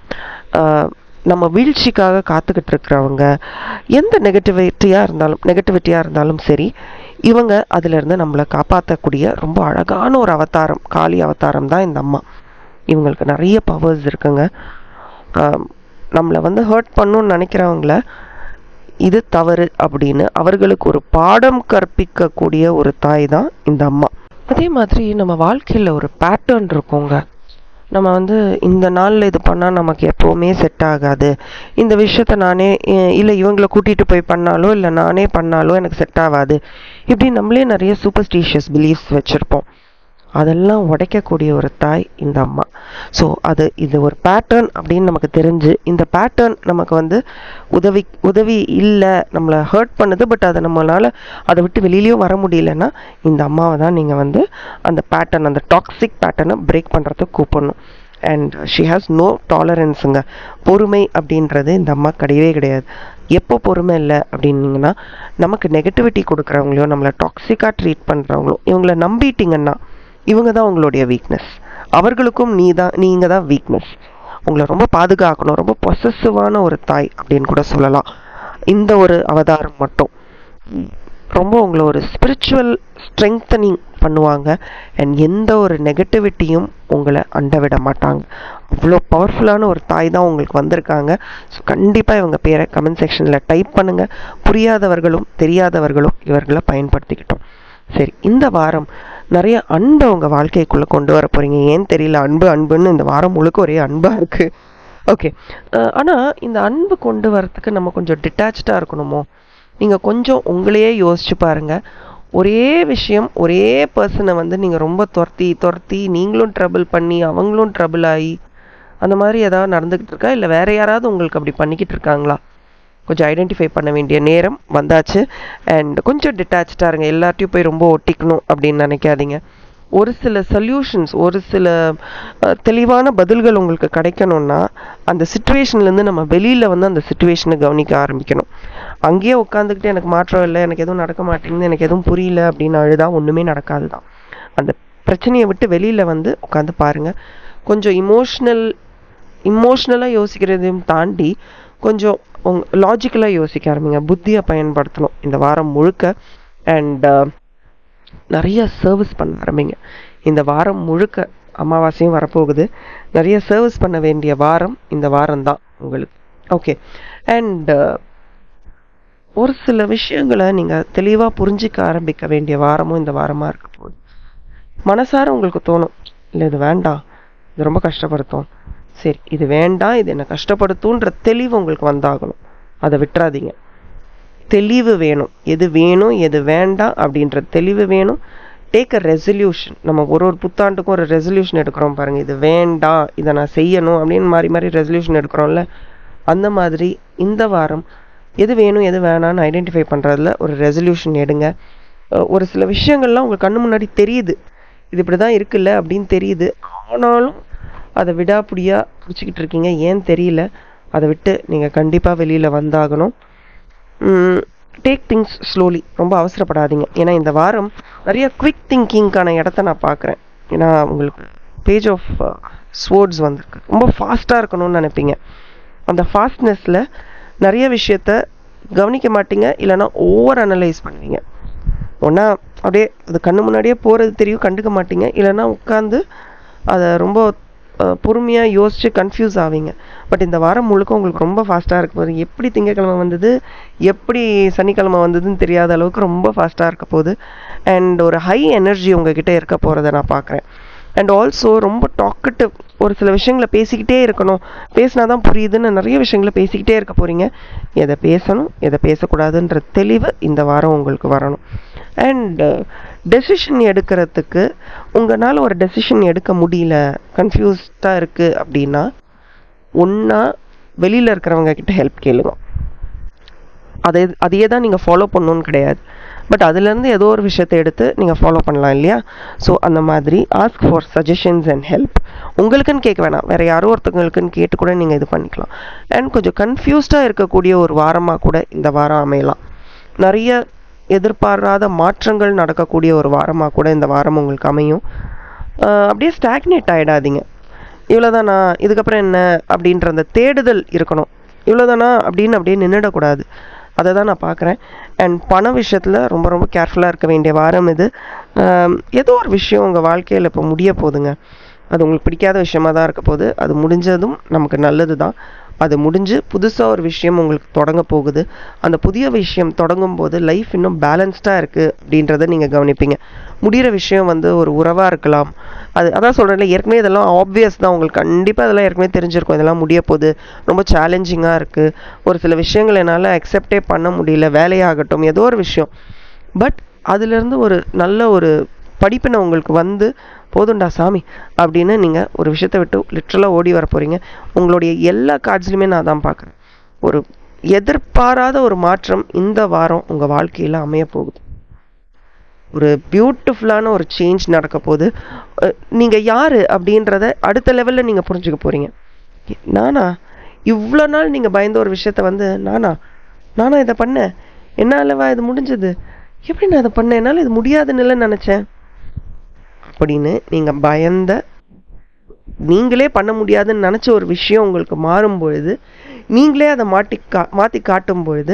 நம்ம வீழ்ச்சிக்காக காத்துக்கிட்டு இருக்கிறவங்க எந்த நெகட்டிவிட்டியாக இருந்தாலும் நெகட்டிவிட்டியாக இருந்தாலும் சரி இவங்க அதிலிருந்து நம்மளை காப்பாற்றக்கூடிய ரொம்ப அழகான ஒரு அவதாரம் காளி அவதாரம் தான் இந்த அம்மா இவங்களுக்கு நிறைய பவர்ஸ் இருக்குங்க ஆம், நம்மளை வந்து ஹர்ட் பண்ணணும்னு நினைக்கிறவங்கள இது தவறு அப்படின்னு அவர்களுக்கு ஒரு பாடம் கற்பிக்கக்கூடிய ஒரு தாய் தான் இந்த அம்மா அதே மாதிரி நம்ம வாழ்க்கையில் ஒரு பேட்டர்ன் இருக்குங்க நம்ம வந்து இந்த நாளில் இது பண்ணால் நமக்கு எப்போவுமே செட் ஆகாது இந்த விஷயத்த நானே இல்லை இவங்களை கூட்டிகிட்டு போய் பண்ணாலோ இல்லை நானே பண்ணாலோ எனக்கு செட் ஆகாது இப்படி நம்மளே நிறைய சூப்பர்ஸ்டிஷியஸ் பிலீஃப்ஸ் வச்சுருப்போம் அதெல்லாம் உடைக்கக்கூடிய ஒரு தாய் இந்த அம்மா ஸோ அது இது ஒரு பேட்டர்ன் அப்படின்னு நமக்கு தெரிஞ்சு இந்த பேட்டர்ன் நமக்கு வந்து உதவி உதவி இல்லை நம்மளை ஹர்ட் பண்ணுது பட் அதை நம்மளால் அதை விட்டு வெளியிலயும் வர முடியலன்னா இந்த அம்மாவை தான் நீங்கள் வந்து அந்த பேட்டர்ன் அந்த டாக்ஸிக் பேட்டர்னை பிரேக் பண்ணுறதுக்கு கூப்பிடணும் அண்ட் ஷி ஹாஸ் நோ டாலரன்ஸுங்க பொறுமை அப்படின்றது இந்த அம்மா கிடையவே கிடையாது எப்போ பொறுமை இல்லை அப்படின்னீங்கன்னா நமக்கு நெகட்டிவிட்டி கொடுக்குறவங்களையோ நம்மளை டாக்ஸிக்காக ட்ரீட் பண்ணுறவங்களோ இவங்கள நம்பிட்டீங்கன்னா இவங்க தான் உங்களுடைய வீக்னஸ் அவர்களுக்கும் நீ தான் நீங்கள் தான் வீக்னஸ் உங்களை ரொம்ப பாதுகாக்கணும் ரொம்ப பொசசிவான ஒரு தாய் அப்படின்னு கூட சொல்லலாம் இந்த ஒரு அவதாரம் மட்டும் ரொம்ப உங்களை ஒரு ஸ்பிரிச்சுவல் ஸ்ட்ரெங்தனிங் பண்ணுவாங்க அண்ட் எந்த ஒரு நெகட்டிவிட்டியும் உங்களை அண்ட விட மாட்டாங்க அவ்வளோ பவர்ஃபுல்லான ஒரு தாய் தான் உங்களுக்கு வந்திருக்காங்க ஸோ கண்டிப்பாக இவங்க பேரை கமெண்ட் செக்ஷனில் டைப் பண்ணுங்கள் புரியாதவர்களும் தெரியாதவர்களும் இவர்களை பயன்படுத்திக்கிட்டோம் சரி இந்த வாரம் நிறைய அன்பை உங்கள் வாழ்க்கைக்குள்ளே கொண்டு வர போகிறீங்க ஏன் தெரியல அன்பு அன்புன்னு இந்த வாரம் முழுக்க ஒரே அன்பாக இருக்குது ஓகே ஆனால் இந்த அன்பு கொண்டு வரத்துக்கு நம்ம கொஞ்சம் டிட்டாச்சாக இருக்கணுமோ நீங்கள் கொஞ்சம் உங்களையே யோசிச்சு பாருங்கள் ஒரே விஷயம் ஒரே பர்சனை வந்து நீங்கள் ரொம்ப துரத்தி துரத்தி நீங்களும் ட்ரபிள் பண்ணி அவங்களும் ட்ரபிள் ஆகி அந்த மாதிரி ஏதாவது நடந்துக்கிட்டு இருக்கா இல்லை வேற யாராவது உங்களுக்கு அப்படி பண்ணிக்கிட்டு இருக்காங்களா கொஞ்சம் ஐடென்டிஃபை பண்ண வேண்டிய நேரம் வந்தாச்சு அண்ட் கொஞ்சம் டிட்டாச்சாக இருங்க எல்லார்ட்டையும் போய் ரொம்ப ஒட்டிக்கணும் அப்படின்னு நினைக்காதீங்க ஒரு சில சொல்யூஷன்ஸ் ஒரு சில அஹ், தெளிவான பதில்கள் உங்களுக்கு கிடைக்கணும்னா அந்த சுச்சுவேஷன்லேருந்து நம்ம வெளியில் வந்து அந்த சுச்சுவேஷனை கவனிக்க ஆரம்பிக்கணும் அங்கேயே உட்காந்துக்கிட்டு எனக்கு மாற்றம் இல்லை எனக்கு எதுவும் நடக்க மாட்டேங்குது எனக்கு எதுவும் புரியல அப்படின்னு அழுதா ஒன்றுமே நடக்காது தான் அந்த பிரச்சனையை விட்டு வெளியில் வந்து உட்காந்து பாருங்கள் கொஞ்சம் இமோஷ்னல் இமோஷ்னலாக யோசிக்கிறதையும் தாண்டி கொஞ்சம் உங் லாஜிக்கலாக யோசிக்க ஆரம்பிங்க புத்தியை பயன்படுத்தணும் இந்த வாரம் முழுக்க அண்ட் நிறைய சர்வீஸ் பண்ண ஆரம்பிங்க இந்த வாரம் முழுக்க அமாவாசையும் வரப்போகுது நிறைய சர்வீஸ் பண்ண வேண்டிய வாரம் இந்த வாரம் தான் உங்களுக்கு ஓகே அண்ட் ஒரு சில விஷயங்களை நீங்கள் தெளிவாக புரிஞ்சிக்க ஆரம்பிக்க வேண்டிய வாரமும் இந்த வாரமாக இருக்க போகுது மனசார உங்களுக்கு தோணும் இல்லை இது வேண்டாம் இது ரொம்ப கஷ்டப்படுத்தும் சரி இது வேண்டாம் இது என்ன கஷ்டப்படுத்தும்ன்ற தெளிவு உங்களுக்கு வந்தாகணும் அதை விட்டுறாதீங்க தெளிவு வேணும் எது வேணும் எது வேண்டாம் அப்படின்ற தெளிவு வேணும் டேக் அ ரெசல்யூஷன் நம்ம ஒரு ஒரு புத்தாண்டுக்கும் ஒரு ரெசல்யூஷன் எடுக்கிறோம் பாருங்க இது வேண்டாம் இதை நான் செய்யணும் அப்படின்னு மாறி மாறி ரெசல்யூஷன் எடுக்கிறோம்ல அந்த மாதிரி இந்த வாரம் எது வேணும் எது வேணாம்னு ஐடென்டிஃபை பண்ணுறதுல ஒரு ரெசல்யூஷன் எடுங்க அஹ் ஒரு சில விஷயங்கள்லாம் உங்களுக்கு கண்ணு முன்னாடி தெரியுது இது இப்படி தான் இருக்குல்ல அப்படின்னு தெரியுது ஆனாலும் அதை விடாப்பிடியாக பிடிச்சிக்கிட்டு இருக்கீங்க ஏன் தெரியல அதை விட்டு நீங்கள் கண்டிப்பாக வெளியில் வந்தாகணும் டேக் திங்ஸ் ஸ்லோலி ரொம்ப அவசரப்படாதீங்க ஏன்னா இந்த வாரம் நிறைய குவிக் திங்கிங்க்கான இடத்த நான் பார்க்குறேன் ஏன்னா உங்களுக்கு பேஜ் ஆஃப் ஸ்வோர்ட்ஸ் வந்திருக்கு ரொம்ப ஃபாஸ்ட்டாக இருக்கணும்னு நினைப்பீங்க அந்த ஃபாஸ்ட்னஸில் நிறைய விஷயத்த கவனிக்க மாட்டீங்க இல்லைன்னா ஓவர் அனலைஸ் பண்ணுவீங்க ஒன்றா அப்படியே அது கண்ணு முன்னாடியே போகிறது தெரியும் கண்டுக்க மாட்டீங்க இல்லைன்னா உட்காந்து அதை ரொம்ப பொறுமையாக யோசித்து கன்ஃபியூஸ் ஆவீங்க பட் இந்த வாரம் முழுக்க உங்களுக்கு ரொம்ப ஃபாஸ்ட்டாக இருக்க போகுது எப்படி திங்கக்கிழமை வந்தது எப்படி சனிக்கிழமை வந்ததுன்னு தெரியாத அளவுக்கு ரொம்ப ஃபாஸ்ட்டாக இருக்க போகுது அண்ட் ஒரு ஹை எனர்ஜி உங்ககிட்ட இருக்க போகிறத நான் பார்க்குறேன் அண்ட் ஆல்சோ ரொம்ப டாக்கட்டிவ் ஒரு சில விஷயங்களை பேசிக்கிட்டே இருக்கணும் பேசினா தான் புரியுதுன்னு நிறைய விஷயங்களை பேசிக்கிட்டே இருக்க போகிறீங்க எதை பேசணும் எதை பேசக்கூடாதுன்ற தெளிவு இந்த வாரம் உங்களுக்கு வரணும் அண்ட் டெசிஷன் எடுக்கிறதுக்கு உங்களால் ஒரு டெசிஷன் எடுக்க முடியல கன்ஃபியூஸ்டாக இருக்குது அப்படின்னா ஒன்றா வெளியில் இருக்கிறவங்க கிட்ட ஹெல்ப் கேளுங்க அதை அதையே தான் நீங்கள் ஃபாலோ பண்ணணும்னு கிடையாது பட் அதுலேருந்து ஏதோ ஒரு விஷயத்தை எடுத்து நீங்கள் ஃபாலோ பண்ணலாம் இல்லையா ஸோ அந்த மாதிரி ask for suggestions and help உங்களுக்குன்னு கேட்க வேணாம் வேறு யாரோ ஒருத்தவங்களுக்குன்னு கேட்டு கூட நீங்கள் இது பண்ணிக்கலாம் அண்ட் கொஞ்சம் கன்ஃபியூஸ்டாக இருக்கக்கூடிய ஒரு வாரமாக கூட இந்த வாரம் அமையலாம் நிறைய எதிர்பாராத மாற்றங்கள் நடக்கக்கூடிய ஒரு வாரமாக கூட இந்த வாரம் உங்களுக்கு அமையும் ஆஹ் அப்படியே ஸ்டாக்னேட் ஆகிடாதீங்க இவ்வளோதானா இதுக்கப்புறம் என்ன அப்படின்ற அந்த தேடுதல் இருக்கணும் இவ்வளோதானா அப்படின்னு அப்படியே நின்றுடக்கூடாது அதை தான் நான் பார்க்குறேன் அண்ட் பண விஷயத்தில் ரொம்ப ரொம்ப கேர்ஃபுல்லாக இருக்க வேண்டிய வாரம் இது ஆம், ஏதோ ஒரு விஷயம் உங்கள் வாழ்க்கையில் இப்போ முடிய போகுதுங்க அது உங்களுக்கு பிடிக்காத விஷயமா தான் இருக்க போகுது அது முடிஞ்சதும் நமக்கு நல்லது தான் அது முடிஞ்சு புதுசாக ஒரு விஷயம் உங்களுக்கு தொடங்க போகுது அந்த புதிய விஷயம் தொடங்கும் போது லைஃப் இன்னும் பேலன்ஸ்டாக இருக்குது அப்படின்றத நீங்கள் கவனிப்பீங்க முடிகிற விஷயம் வந்து ஒரு உறவாக இருக்கலாம் அது அதான் சொல்கிறேன்ல ஏற்கனவே இதெல்லாம் ஆப்வியஸ் தான் உங்களுக்கு கண்டிப்பாக இதெல்லாம் ஏற்கனவே தெரிஞ்சிருக்கும் இதெல்லாம் முடிய போகுது ரொம்ப சேலஞ்சிங்காக இருக்குது ஒரு சில விஷயங்கள் என்னால் அக்செப்டே பண்ண முடியல வேலையாகட்டும் ஏதோ ஒரு விஷயம் பட் அதுலேருந்து ஒரு நல்ல ஒரு படிப்பினை உங்களுக்கு வந்து போதும்டா சாமி அப்படின்னு நீங்கள் ஒரு விஷயத்தை விட்டு லிட்ரலாக ஓடி வர போகிறீங்க உங்களுடைய எல்லா கார்ட்ஸ்லையுமே நான் தான் பார்க்குறேன் ஒரு எதிர்பாராத ஒரு மாற்றம் இந்த வாரம் உங்கள் வாழ்க்கையில் அமைய போகுது ஒரு பியூட்டிஃபுல்லான ஒரு சேஞ்ச் நடக்க போகுது நீங்கள் யார் அப்படின்றத அடுத்த லெவலில் நீங்கள் புரிஞ்சுக்க போகிறீங்க நானா இவ்வளோ நாள் நீங்கள் பயந்த ஒரு விஷயத்த வந்து நானா நானா இதை பண்ணேன் என்னாலவா இது முடிஞ்சது எப்படி நான் இதை பண்ணேன் என்னால் இது முடியாதுன்னு நினச்சேன் அப்படின்னு நீங்கள் பயந்த நீங்களே பண்ண முடியாதுன்னு நினச்ச ஒரு விஷயம் உங்களுக்கு மாறும் பொழுது நீங்களே அதை மாட்டி கா மாற்றி காட்டும் பொழுது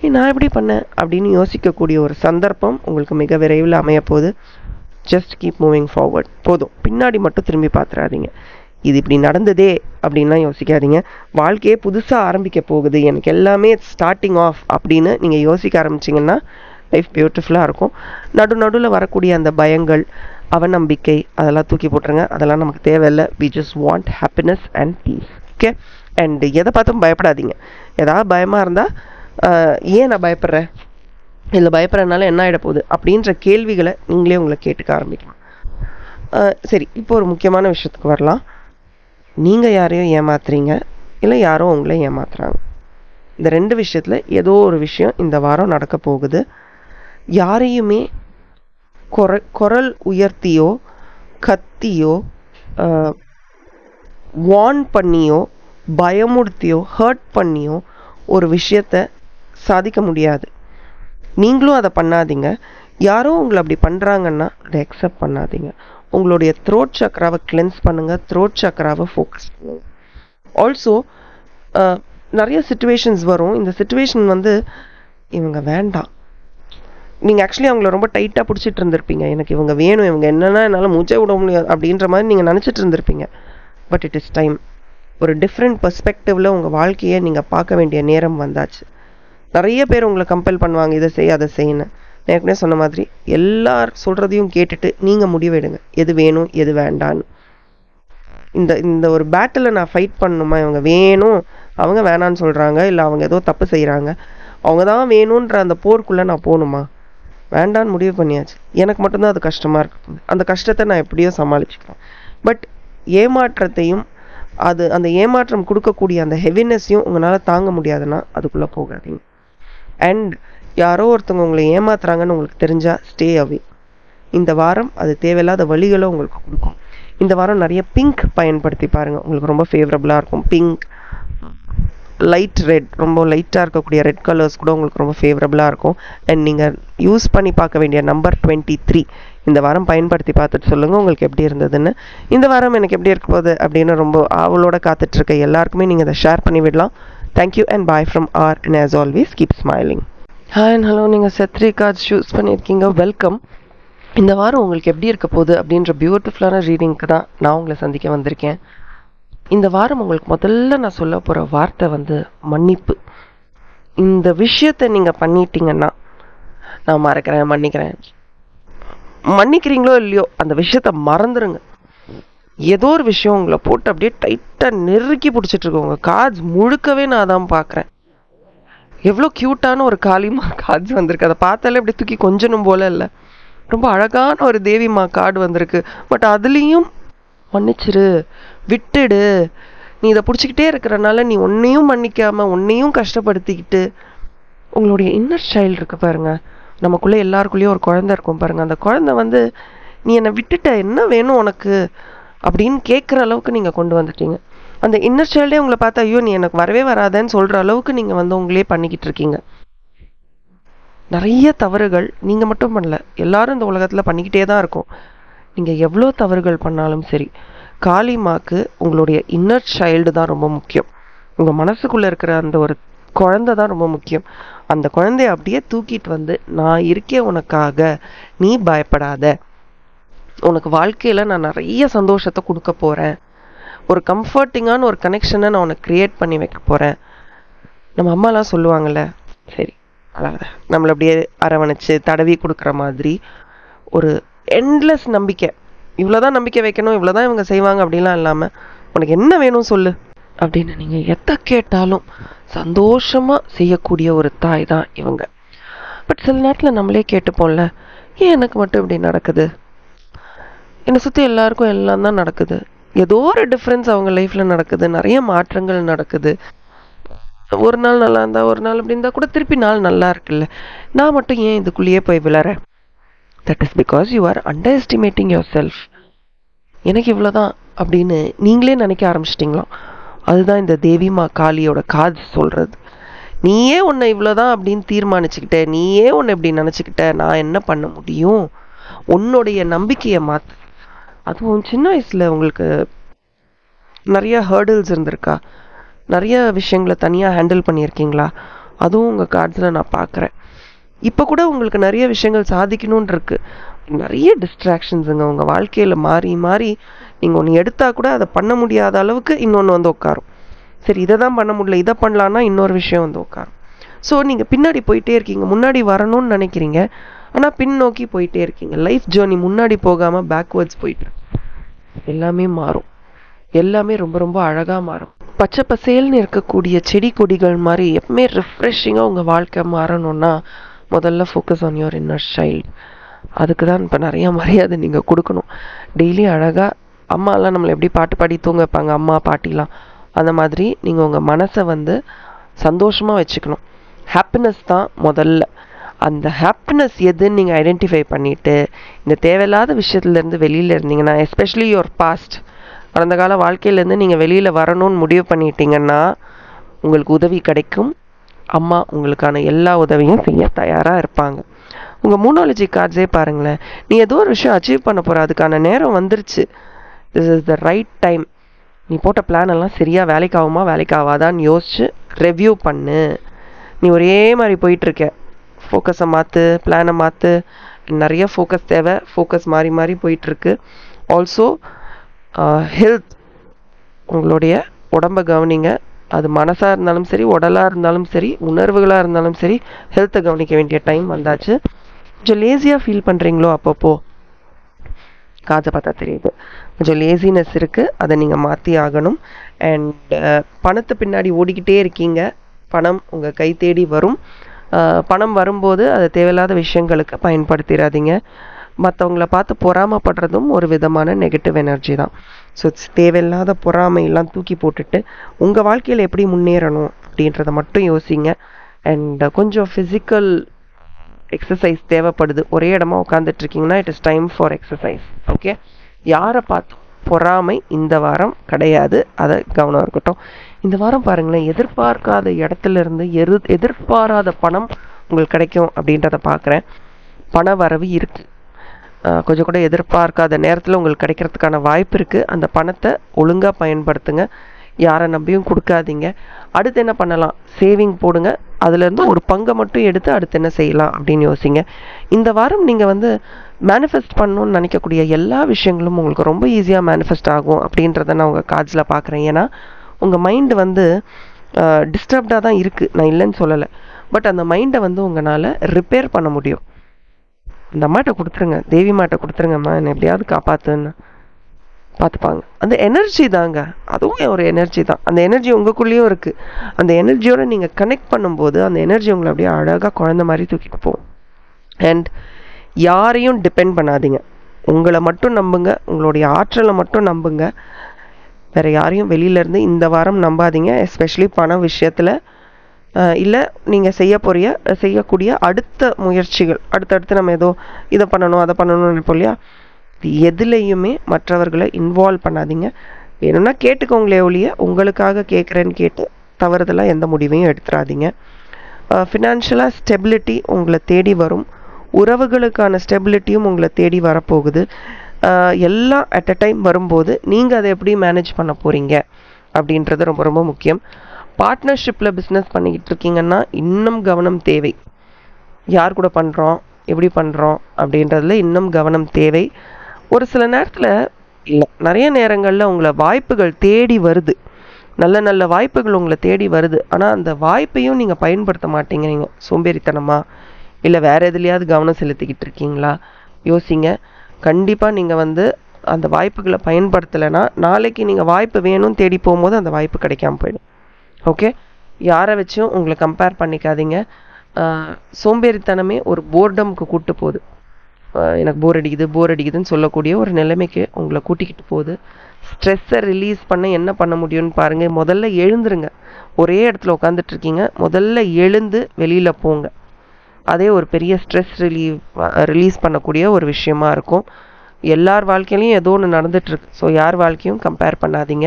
ஏய் நான் எப்படி பண்ணேன் அப்படின்னு யோசிக்கக்கூடிய ஒரு சந்தர்ப்பம் உங்களுக்கு மிக விரைவில் அமைய போகுது ஜஸ்ட் கீப் மூவிங் ஃபார்வர்ட் போதும் பின்னாடி மட்டும் திரும்பி பார்த்துறாதீங்க இது இப்படி நடந்ததே அப்படின்லாம் யோசிக்காதீங்க வாழ்க்கையே புதுசாக ஆரம்பிக்க போகுது எனக்கு எல்லாமே ஸ்டார்டிங் ஆஃப் அப்படின்னு நீங்கள் யோசிக்க ஆரம்பிச்சிங்கன்னா லைஃப் பியூட்டிஃபுல்லாக இருக்கும் நடு நடுவில் வரக்கூடிய அந்த பயங்கள் அவநம்பிக்கை அதெல்லாம் தூக்கி போட்டுருங்க அதெல்லாம் நமக்கு தேவையில்லை we just want happiness and peace okay and எதை பார்த்தும் பயப்படாதீங்க ஏதாவது பயமாக இருந்தால் ஏன் நான் பயப்படுறேன் இதில் பயப்படுறதுனால என்ன ஆகிட போகுது அப்படின்ற கேள்விகளை நீங்களே உங்களை கேட்டுக்க ஆரம்பிக்கலாம் அஹ் சரி இப்போ ஒரு முக்கியமான விஷயத்துக்கு வரலாம் நீங்கள் யாரையும் ஏமாத்துறீங்க இல்லை யாரோ உங்களை ஏமாத்துறாங்க இந்த ரெண்டு விஷயத்தில் ஏதோ ஒரு விஷயம் இந்த வாரம் நடக்க போகுது யாரையுமே குர குரல் உயர்த்தியோ கத்தியோ வார்ன் பண்ணியோ பயமுறுத்தியோ ஹர்ட் பண்ணியோ ஒரு விஷயத்த சாதிக்க முடியாது நீங்களும் அதை பண்ணாதீங்க யாரோ உங்களை அப்படி பண்ணுறாங்கன்னா அதை அக்செப்ட் பண்ணாதீங்க உங்களுடைய த்ரோட் சக்கராவை கிளென்ஸ் பண்ணுங்கள் த்ரோட் சக்கராவை ஃபோக்கஸ் பண்ணுங்க ஆல்சோ நிறைய சுச்சுவேஷன்ஸ் வரும் இந்த சுச்சுவேஷன் வந்து இவங்க வேண்டாம் நீங்கள் ஆக்சுவலி அவங்கள ரொம்ப டைட்டாக பிடிச்சிட்டு இருந்திருப்பீங்க எனக்கு இவங்க வேணும் இவங்க என்னன்னா என்னால் மூச்சே விட முடியாது அப்படின்ற மாதிரி நீங்கள் நினச்சிட்டு இருந்திருப்பீங்க பட் இட் இஸ் டைம் ஒரு டிஃப்ரெண்ட் பர்ஸ்பெக்டிவில் உங்கள் வாழ்க்கையை நீங்கள் பார்க்க வேண்டிய நேரம் வந்தாச்சு நிறைய பேர் உங்களை கம்பல் பண்ணுவாங்க இதை செய் அதை செய்யணும் நான் ஏற்கனவே சொன்ன மாதிரி எல்லார் சொல்கிறதையும் கேட்டுட்டு நீங்கள் முடிவெடுங்க எது வேணும் எது வேண்டான்னு இந்த இந்த ஒரு பேட்டில் நான் ஃபைட் பண்ணணுமா இவங்க வேணும் அவங்க வேணான்னு சொல்கிறாங்க இல்லை அவங்க ஏதோ தப்பு செய்கிறாங்க அவங்க தான் வேணுன்ற அந்த போருக்குள்ளே நான் போகணுமா வேண்டான்னு முடிவு பண்ணியாச்சு எனக்கு மட்டும்தான் அது கஷ்டமாக இருக்கு போகுது அந்த கஷ்டத்தை நான் எப்படியோ சமாளிச்சுக்கிறேன் பட் ஏமாற்றத்தையும் அது அந்த ஏமாற்றம் கொடுக்கக்கூடிய அந்த ஹெவினஸையும் உங்களால் தாங்க முடியாதுன்னா அதுக்குள்ளே போகாதீங்க அண்ட் யாரோ ஒருத்தவங்க உங்களை ஏமாத்துறாங்கன்னு உங்களுக்கு தெரிஞ்சா ஸ்டே அவே இந்த வாரம் அது தேவையில்லாத வழிகளை உங்களுக்கு கொடுக்கும் இந்த வாரம் நிறைய பிங்க் பயன்படுத்தி பாருங்க உங்களுக்கு ரொம்ப ஃபேவரபுளாக இருக்கும் பிங்க் லைட் ரெட் ரொம்ப லைட்டாக இருக்கக்கூடிய ரெட் கலர்ஸ் கூட உங்களுக்கு ரொம்ப ஃபேவரபுளாக இருக்கும் அண்ட் நீங்கள் யூஸ் பண்ணி பார்க்க வேண்டிய நம்பர் டுவெண்ட்டி த்ரீ இந்த வாரம் பயன்படுத்தி பார்த்துட்டு சொல்லுங்கள் உங்களுக்கு எப்படி இருந்ததுன்னு இந்த வாரம் எனக்கு எப்படி இருக்க போகுது அப்படின்னு ரொம்ப ஆவலோட காத்துட்ருக்க எல்லாருக்குமே நீங்கள் இதை ஷேர் பண்ணி விடலாம் thank you and bye from R and as always keep smiling hi and hello நீங்கள் செத்ரி கார்ட்ஸ் சூஸ் பண்ணியிருக்கீங்க வெல்கம் இந்த வாரம் உங்களுக்கு எப்படி இருக்க போகுது அப்படின்ற பியூட்டிஃபுல்லான ரீடிங்க்கு தான் நான் உங்களை சந்திக்க வந்திருக்கேன் இந்த வாரம் உங்களுக்கு முதல்ல நான் சொல்ல போகிற வார்த்தை வந்து மன்னிப்பு இந்த விஷயத்தை நீங்கள் பண்ணிட்டீங்கன்னா நான் மறக்கிறேன் மன்னிக்கிறேன் மன்னிக்கிறீங்களோ இல்லையோ அந்த விஷயத்த மறந்துடுங்க ஏதோ ஒரு விஷயம் உங்களை போட்டு அப்படியே டைட்டாக நெருக்கி பிடிச்சிட்டு இருக்கு உங்கள் கார்ட்ஸ் முழுக்கவே நான் தான் பார்க்குறேன் எவ்வளோ க்யூட்டான ஒரு காளிமா கார்ட்ஸ் வந்திருக்கு அதை பார்த்தாலே அப்படி தூக்கி கொஞ்சணும் போல இல்லை ரொம்ப அழகான ஒரு தேவிமா கார்டு வந்திருக்கு பட் அதுலேயும் மன்னிச்சிரு விட்டுடு நீ இதை பிடிச்சிக்கிட்டே இருக்கிறனால நீ உன்னையும் மன்னிக்காம உன்னையும் கஷ்டப்படுத்திக்கிட்டு உங்களுடைய இன்னர் சைல்டு இருக்கு பாருங்க நமக்குள்ளே எல்லாருக்குள்ளேயும் ஒரு குழந்தை இருக்கும் பாருங்க அந்த குழந்தை வந்து நீ என்னை விட்டுட்ட என்ன வேணும் உனக்கு அப்படின்னு கேட்குற அளவுக்கு நீங்கள் கொண்டு வந்துட்டீங்க அந்த இன்னர் சைல்டே உங்களை பார்த்தா ஐயோ நீ எனக்கு வரவே வராதேன்னு சொல்கிற அளவுக்கு நீங்கள் வந்து உங்களே பண்ணிக்கிட்டு இருக்கீங்க நிறைய தவறுகள் நீங்கள் மட்டும் பண்ணல எல்லாரும் இந்த உலகத்தில் பண்ணிக்கிட்டே தான் இருக்கும் நீங்கள் எவ்வளோ தவறுகள் பண்ணாலும் சரி காளிமாக்கு உங்களுடைய இன்னர் சைல்டு தான் ரொம்ப முக்கியம் உங்கள் மனசுக்குள்ளே இருக்கிற அந்த ஒரு குழந்தை தான் ரொம்ப முக்கியம் அந்த குழந்தைய அப்படியே தூக்கிட்டு வந்து நான் இருக்கேன் உனக்காக நீ பயப்படாத உனக்கு வாழ்க்கையில் நான் நிறைய சந்தோஷத்தை கொடுக்க போகிறேன் ஒரு கம்ஃபர்டிங்கான ஒரு கனெக்ஷனை நான் உனக்கு க்ரியேட் பண்ணி வைக்க போகிறேன் நம்ம அம்மாலாம் சொல்லுவாங்கள்ல சரி அதாவது நம்மளை அப்படியே அரவணைச்சு தடவி கொடுக்குற மாதிரி ஒரு எண்ட்லெஸ் நம்பிக்கை இவ்வளோதான் நம்பிக்கை வைக்கணும் இவ்வளோதான் இவங்க செய்வாங்க அப்படிலாம் இல்லாமல் உனக்கு என்ன வேணும் சொல்லு அப்படின்னு நீங்கள் எதை கேட்டாலும் சந்தோஷமாக செய்யக்கூடிய ஒரு தாய் தான் இவங்க பட் சில நேரத்தில் நம்மளே கேட்டுப்போம்ல ஏன் எனக்கு மட்டும் இப்படி நடக்குது என்னை சுற்றி எல்லாருக்கும் எல்லாம் தான் நடக்குது ஏதோ ஒரு டிஃப்ரென்ஸ் அவங்க லைஃப்பில் நடக்குது நிறைய மாற்றங்கள் நடக்குது ஒரு நாள் நல்லா இருந்தா ஒரு நாள் அப்படி இருந்தால் கூட திருப்பி நாள் நல்லா இருக்குல்ல நான் மட்டும் ஏன் இதுக்குள்ளேயே போய் விளறேன் that is because you are underestimating yourself எனக்கு இவ்வளோதான் அப்படின்னு நீங்களே நினைக்க ஆரம்பிச்சிட்டிங்களாம் அதுதான் இந்த தேவிமா காளியோட காது சொல்கிறது நீயே உன்னை இவ்வளோதான் அப்படின்னு தீர்மானிச்சுக்கிட்ட நீயே உன்னை இப்படி நினச்சிக்கிட்ட நான் என்ன பண்ண முடியும் உன்னுடைய நம்பிக்கையை மாற்று அதுவும் சின்ன வயசில் உங்களுக்கு நிறைய ஹேர்டில்ஸ் இருந்திருக்கா நிறைய விஷயங்களை தனியாக ஹேண்டில் பண்ணியிருக்கீங்களா அதுவும் உங்கள் கார்ட்ஸில் நான் பார்க்குறேன் இப்போ கூட உங்களுக்கு நிறைய விஷயங்கள் சாதிக்கணும்னு இருக்கு நிறைய டிஸ்ட்ராக்ஷன்ஸுங்க உங்கள் வாழ்க்கையில் மாறி மாறி நீங்கள் ஒன்று எடுத்தால் கூட அதை பண்ண முடியாத அளவுக்கு இன்னொன்று வந்து உட்காரும் சரி இதை தான் பண்ண முடியல இதை பண்ணலான்னா இன்னொரு விஷயம் வந்து உட்காரும் ஸோ நீங்கள் பின்னாடி போயிட்டே இருக்கீங்க முன்னாடி வரணும்னு நினைக்கிறீங்க ஆனால் பின்னோக்கி போயிட்டே இருக்கீங்க லைஃப் ஜேர்னி முன்னாடி போகாமல் பேக்வேர்ட்ஸ் போயிட்டு எல்லாமே மாறும் எல்லாமே ரொம்ப ரொம்ப அழகாக மாறும் பச்சை பசேல்னு இருக்கக்கூடிய செடி கொடிகள் மாதிரி எப்பவுமே ரிஃப்ரெஷிங்காக உங்கள் வாழ்க்கை மாறணும்னா முதல்ல focus on your inner child அதுக்கு தான் இப்போ நிறைய மரியாதை நீங்கள் கொடுக்கணும் டெய்லி அழகாக அம்மாலாம் நம்மளை எப்படி பாட்டு பாடி தூங்க வைப்பாங்க அம்மா பாட்டிலாம் அந்த மாதிரி நீங்கள் உங்கள் மனசை வந்து சந்தோஷமாக வச்சுக்கணும் ஹாப்பினஸ் தான் முதல்ல அந்த ஹாப்பினஸ் எதுன்னு நீங்கள் ஐடென்டிஃபை பண்ணிவிட்டு இந்த தேவையில்லாத விஷயத்துலேருந்து வெளியில் இருந்தீங்கன்னா எஸ்பெஷலி யுவர் பாஸ்ட் கடந்த கால வாழ்க்கையிலேருந்து நீங்கள் வெளியில் வரணும்னு முடிவு பண்ணிட்டீங்கன்னா உங்களுக்கு உதவி கிடைக்கும் அம்மா உங்களுக்கான எல்லா உதவியும் செய்ய தயாராக இருப்பாங்க உங்கள் மூனாலஜி கார்ட்ஸே பாருங்களேன் நீ ஏதோ ஒரு விஷயம் அச்சீவ் பண்ண போகிற அதுக்கான நேரம் வந்துருச்சு this is the right time நீ போட்ட பிளான் எல்லாம் சரியாக வேலைக்கு ஆகுமா வேலைக்கு ஆகாதான்னு யோசிச்சு ரெவ்யூ பண்ணு நீ ஒரே மாதிரி போயிட்டுருக்க ஃபோக்கஸை மாற்று பிளானை மாற்று நிறைய ஃபோக்கஸ் தேவை ஃபோக்கஸ் மாறி மாறி போயிட்டுருக்கு ஆல்சோ ஹெல்த் உங்களுடைய உடம்பை கவனிங்க அது மனசாக இருந்தாலும் சரி உடலாக இருந்தாலும் சரி உணர்வுகளாக இருந்தாலும் சரி ஹெல்த்தை கவனிக்க வேண்டிய டைம் வந்தாச்சு கொஞ்சம் லேசியாக ஃபீல் பண்ணுறீங்களோ அப்பப்போ காதை பார்த்தா தெரியுது கொஞ்சம் லேசினஸ் இருக்குது அதை நீங்கள் மாற்றி ஆகணும் அண்ட் பணத்தை பின்னாடி ஓடிக்கிட்டே இருக்கீங்க பணம் உங்கள் கை தேடி வரும் பணம் வரும்போது அதை தேவையில்லாத விஷயங்களுக்கு பயன்படுத்திடாதீங்க மற்றவங்கள பார்த்து பொறாமப்படுறதும் ஒரு விதமான நெகட்டிவ் எனர்ஜி தான் ஸோ தேவையில்லாத பொறாமையெல்லாம் தூக்கி போட்டுட்டு உங்கள் வாழ்க்கையில் எப்படி முன்னேறணும் அப்படின்றத மட்டும் யோசிங்க அண்ட் கொஞ்சம் ஃபிசிக்கல் எக்ஸசைஸ் தேவைப்படுது ஒரே இடமா உட்காந்துட்டு இருக்கீங்கன்னா it is time for exercise okay யாரை பார்த்து பொறாமை இந்த வாரம் கிடையாது அதை கவனம் இருக்கட்டும் இந்த வாரம் பாருங்களேன் எதிர்பார்க்காத இடத்துல இருந்து எரு எதிர்பாராத பணம் உங்களுக்கு கிடைக்கும் அப்படின்றத பார்க்குறேன் பண வரவு இருக்குது கொஞ்சம் கூட எதிர்பார்க்காத நேரத்தில் உங்களுக்கு கிடைக்கிறதுக்கான வாய்ப்பு இருக்குது அந்த பணத்தை ஒழுங்காக பயன்படுத்துங்க யாரை நம்பியும் கொடுக்காதீங்க அடுத்து என்ன பண்ணலாம் சேவிங் போடுங்க அதுலேருந்து ஒரு பங்கை மட்டும் எடுத்து அடுத்து என்ன செய்யலாம் அப்படின்னு யோசிங்க இந்த வாரம் நீங்கள் வந்து மேனிஃபெஸ்ட் பண்ணணும்னு நினைக்கக்கூடிய எல்லா விஷயங்களும் உங்களுக்கு ரொம்ப ஈஸியாக மேனிஃபெஸ்ட் ஆகும் அப்படின்றத நான் உங்கள் கார்ட்ஸில் பார்க்குறேன் ஏன்னா உங்கள் மைண்டு வந்து டிஸ்டர்ப்டாக தான் இருக்குது நான் இல்லைன்னு சொல்லலை பட் அந்த மைண்டை வந்து உங்களால் ரிப்பேர் பண்ண முடியும் இந்த அம்மாட்ட கொடுத்துருங்க தேவி மாட்ட கொடுத்துருங்கம்மா என்னை எப்படியாவது காப்பாத்துன்னு பார்த்துப்பாங்க அந்த எனர்ஜி தாங்க அதுவும் ஒரு எனர்ஜி தான் அந்த எனர்ஜி உங்களுக்குள்ளேயும் இருக்குது அந்த எனர்ஜியோட நீங்கள் கனெக்ட் பண்ணும்போது அந்த எனர்ஜி உங்களை அப்படியே அழகாக குழந்த மாதிரி தூக்கிட்டு போகும் அண்ட் யாரையும் டிபெண்ட் பண்ணாதீங்க உங்களை மட்டும் நம்புங்க உங்களுடைய ஆற்றலை மட்டும் நம்புங்க வேறு யாரையும் வெளியிலேருந்து இந்த வாரம் நம்பாதீங்க எஸ்பெஷலி பண விஷயத்தில் இல்லை நீங்கள் செய்ய போறிய செய்யக்கூடிய அடுத்த முயற்சிகள் அடுத்தடுத்து நம்ம ஏதோ இதை பண்ணணும் அதை பண்ணணும்னு நினைப்போம் இல்லையா எதுலேயுமே மற்றவர்களை இன்வால்வ் பண்ணாதீங்க வேணும்னா கேட்டுக்கோங்களே ஒழிய உங்களுக்காக கேட்குறேன்னு கேட்டு தவறுதலாக எந்த முடிவையும் எடுத்துடாதீங்க ஃபினான்ஷியலாக ஸ்டெபிலிட்டி உங்களை தேடி வரும் உறவுகளுக்கான ஸ்டெபிலிட்டியும் உங்களை தேடி வரப்போகுது எல்லாம் அட் அ டைம் வரும்போது நீங்கள் அதை எப்படி மேனேஜ் பண்ண போகிறீங்க அப்படின்றது ரொம்ப ரொம்ப முக்கியம் பார்ட்னர்ஷிப்பில் பிஸ்னஸ் பண்ணிக்கிட்டு இருக்கீங்கன்னா இன்னும் கவனம் தேவை யார் கூட பண்ணுறோம் எப்படி பண்ணுறோம் அப்படின்றதுல இன்னும் கவனம் தேவை ஒரு சில நேரத்தில் இல்லை நிறைய நேரங்களில் உங்களை வாய்ப்புகள் தேடி வருது நல்ல நல்ல வாய்ப்புகள் உங்களை தேடி வருது ஆனால் அந்த வாய்ப்பையும் நீங்கள் பயன்படுத்த மாட்டேங்கிறீங்க சோம்பேறித்தனமா இல்லை வேறு எதுலையாவது கவனம் செலுத்திக்கிட்டு இருக்கீங்களா யோசிங்க கண்டிப்பாக நீங்கள் வந்து அந்த வாய்ப்புகளை பயன்படுத்தலைன்னா நாளைக்கு நீங்கள் வாய்ப்பு வேணும்னு தேடி போகும்போது அந்த வாய்ப்பு கிடைக்காம போயிடும் ஓகே யாரை வச்சும் உங்களை கம்பேர் பண்ணிக்காதீங்க சோம்பேறித்தனமே ஒரு போர்டம்க்கு கூட்டு போகுது எனக்கு போர் அடிக்குது போர் அடிக்குதுன்னு சொல்லக்கூடிய ஒரு நிலைமைக்கு உங்களை கூட்டிக்கிட்டு போகுது ஸ்ட்ரெஸ்ஸை ரிலீஸ் பண்ண என்ன பண்ண முடியும்னு பாருங்கள் முதல்ல எழுந்துருங்க ஒரே இடத்துல உட்காந்துட்டு இருக்கீங்க முதல்ல எழுந்து வெளியில் போங்க அதே ஒரு பெரிய ஸ்ட்ரெஸ் ரிலீவ் ரிலீஸ் பண்ணக்கூடிய ஒரு விஷயமா இருக்கும் எல்லார் வாழ்க்கையிலையும் ஏதோ ஒன்று நடந்துட்டுருக்கு ஸோ யார் வாழ்க்கையும் கம்பேர் பண்ணாதீங்க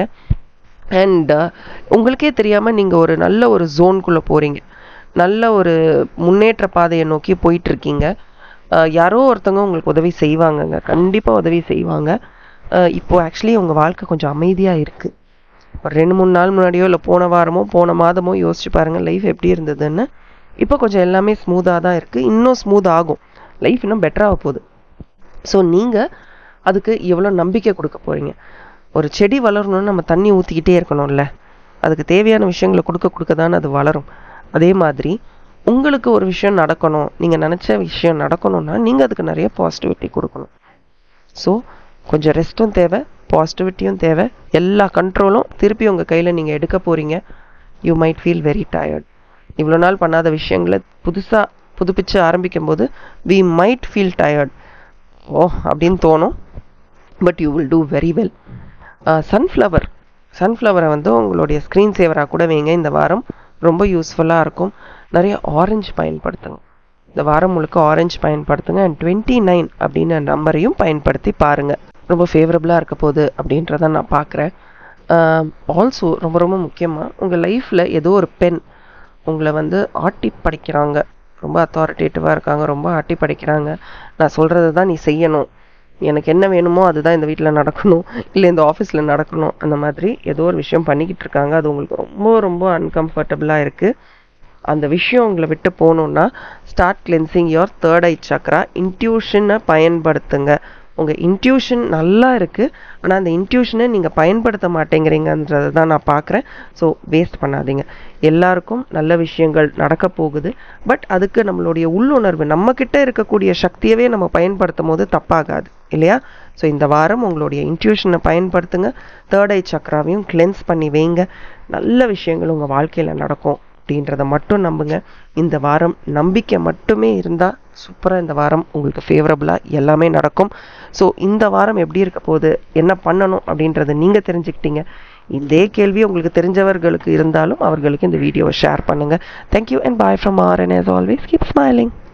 அண்ட் உங்களுக்கே தெரியாமல் நீங்கள் ஒரு நல்ல ஒரு ஜோனுக்குள்ளே போகிறீங்க நல்ல ஒரு முன்னேற்ற பாதையை நோக்கி போயிட்டுருக்கீங்க யாரோ ஒருத்தவங்க உங்களுக்கு உதவி செய்வாங்கங்க கண்டிப்பாக உதவி செய்வாங்க இப்போது ஆக்சுவலி உங்கள் வாழ்க்கை கொஞ்சம் அமைதியாக இருக்குது ஒரு ரெண்டு மூணு நாள் முன்னாடியோ இல்லை போன வாரமோ போன மாதமோ யோசிச்சு பாருங்கள் லைஃப் எப்படி இருந்ததுன்னு இப்போ கொஞ்சம் எல்லாமே ஸ்மூத்தாக தான் இருக்குது இன்னும் ஸ்மூத் ஆகும் லைஃப் இன்னும் பெட்டராக போகுது ஸோ நீங்கள் அதுக்கு எவ்வளோ நம்பிக்கை கொடுக்க போகிறீங்க ஒரு செடி வளரணும்னு நம்ம தண்ணி ஊற்றிக்கிட்டே இருக்கணும்ல அதுக்கு தேவையான விஷயங்களை கொடுக்க கொடுக்க தானே அது வளரும் அதே மாதிரி உங்களுக்கு ஒரு விஷயம் நடக்கணும் நீங்கள் நினச்ச விஷயம் நடக்கணும்னா நீங்கள் அதுக்கு நிறைய பாசிட்டிவிட்டி கொடுக்கணும் ஸோ கொஞ்சம் ரெஸ்ட்டும் தேவை பாசிட்டிவிட்டியும் தேவை எல்லா கண்ட்ரோலும் திருப்பி உங்கள் கையில் நீங்கள் எடுக்க போகிறீங்க you might feel very tired இவ்வளோ நாள் பண்ணாத விஷயங்களை புதுசாக புதுப்பிச்சு ஆரம்பிக்கும் போது we might feel tired oh அப்படின்னு தோணும் but you will do very well sunflower சன்ஃப்ளவரை வந்து உங்களுடைய ஸ்க்ரீன் சேவராக கூட வைங்க இந்த வாரம் ரொம்ப யூஸ்ஃபுல்லாக இருக்கும் நிறைய ஆரஞ்சு பயன்படுத்துங்க இந்த வாரம் முழுக்க ஆரஞ்சு பயன்படுத்துங்க அண்ட் டுவெண்ட்டி நைன் அப்படின்னு நம்பரையும் பயன்படுத்தி பாருங்கள் ரொம்ப ஃபேவரபுளாக இருக்க போகுது அப்படின்றத நான் பார்க்குறேன் ஆல்சோ ரொம்ப ரொம்ப முக்கியமாக உங்கள் லைஃப்பில் ஏதோ ஒரு பெண் உங்களை வந்து ஆட்டி படிக்கிறாங்க ரொம்ப அத்தாரிட்டேட்டிவாக இருக்காங்க ரொம்ப ஆட்டி படிக்கிறாங்க நான் சொல்கிறது தான் நீ செய்யணும் எனக்கு என்ன வேணுமோ அதுதான் இந்த வீட்டில் நடக்கணும் இல்லை இந்த ஆஃபீஸில் நடக்கணும் அந்த மாதிரி ஏதோ ஒரு விஷயம் பண்ணிக்கிட்டு இருக்காங்க அது உங்களுக்கு ரொம்ப ரொம்ப அன்கம்ஃபர்டபுளாக இருக்குது அந்த விஷயம் உங்களை விட்டு போகணுன்னா start cleansing your third eye chakra இன்ட்யூஷனை பயன்படுத்துங்க உங்கள் இன்ட்யூஷன் நல்லா இருக்குது ஆனால் அந்த இன்ட்யூஷனை நீங்கள் பயன்படுத்த மாட்டேங்கிறீங்கன்றதை தான் நான் பார்க்குறேன் ஸோ வேஸ்ட் பண்ணாதீங்க எல்லாருக்கும் நல்ல விஷயங்கள் நடக்க போகுது பட் அதுக்கு நம்மளுடைய உள்ளுணர்வு நம்மக்கிட்ட இருக்கக்கூடிய சக்தியவே நம்ம பயன்படுத்தும் போது தப்பாகாது இல்லையா ஸோ இந்த வாரம் உங்களுடைய இன்ட்யூஷனை பயன்படுத்துங்க தேர்ட் ஐ சக்ராவையும் கிளென்ஸ் பண்ணி வைங்க நல்ல விஷயங்கள் உங்கள் வாழ்க்கையில் நடக்கும் அப்படின்றத மட்டும் நம்புங்க இந்த வாரம் நம்பிக்கை மட்டுமே இருந்தால் சூப்பராக இந்த வாரம் உங்களுக்கு ஃபேவரபுளாக எல்லாமே நடக்கும் ஸோ இந்த வாரம் எப்படி இருக்க போகுது என்ன பண்ணணும் அப்படின்றத நீங்கள் தெரிஞ்சுக்கிட்டீங்க இதே கேள்வி உங்களுக்கு தெரிஞ்சவர்களுக்கு இருந்தாலும் அவர்களுக்கு இந்த வீடியோவை ஷேர் பண்ணுங்கள் thank you and bye from R and as always keep smiling